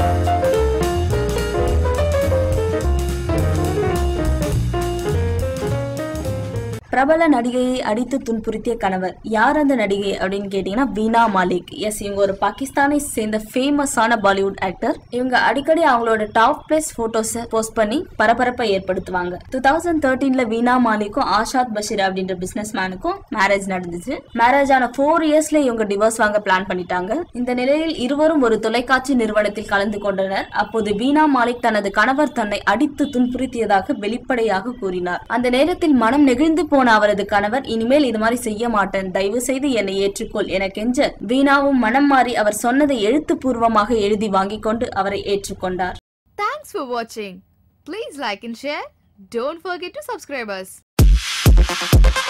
பிரபல நடிகையை அடித்து துன்புறுத்திய கணவர் யார் அந்த நடிகை அப்படின்னு கேட்டீங்கன்னா வீணா மாலிக் எஸ் இவங்க ஒரு பாகிஸ்தானை சேர்ந்த ஃபேமஸான பாலிவுட் ஆக்டர் இவங்க அடிக்கடி அவங்களோட டாப் பிளேஸ் போட்டோஸை போஸ்ட் பண்ணி பரபரப்பை ஏற்படுத்துவாங்க டூ தௌசண்ட் தேர்ட்டீன்ல வீணா மாலிக்கும் ஆஷாத் பஷீர் அப்படின்ற பிசினஸ் மேனுக்கும் மேரேஜ் நடந்துச்சு மேரேஜ் ஆன ஃபோர் இயர்ஸ்ல இவங்க டிவோர்ஸ் வாங்க பிளான் பண்ணிட்டாங்க இந்த நிலையில் இருவரும் ஒரு தொலைக்காட்சி நிறுவனத்தில் கலந்து கொண்டனர் அப்போது வீணா மாலிக் தனது கணவர் தன்னை அடித்து துன்புறுத்தியதாக வெளிப்படையாக கூறினார் அந்த நேரத்தில் மனம் நெகிழ்ந்து போன அவரது கணவர் இனிமேல் இது மாதிரி செய்ய மாட்டேன் தயவு செய்து என்னை ஏற்றுக்கொள் என கெஞ்ச வீணாவும் மனம் மாறி அவர் சொன்னதை எழுத்துப்பூர்வமாக எழுதி வாங்கிக் கொண்டு அவரை ஏற்றுக்கொண்டார் Thanks for watching. Please like and share. Don't forget to subscribe us.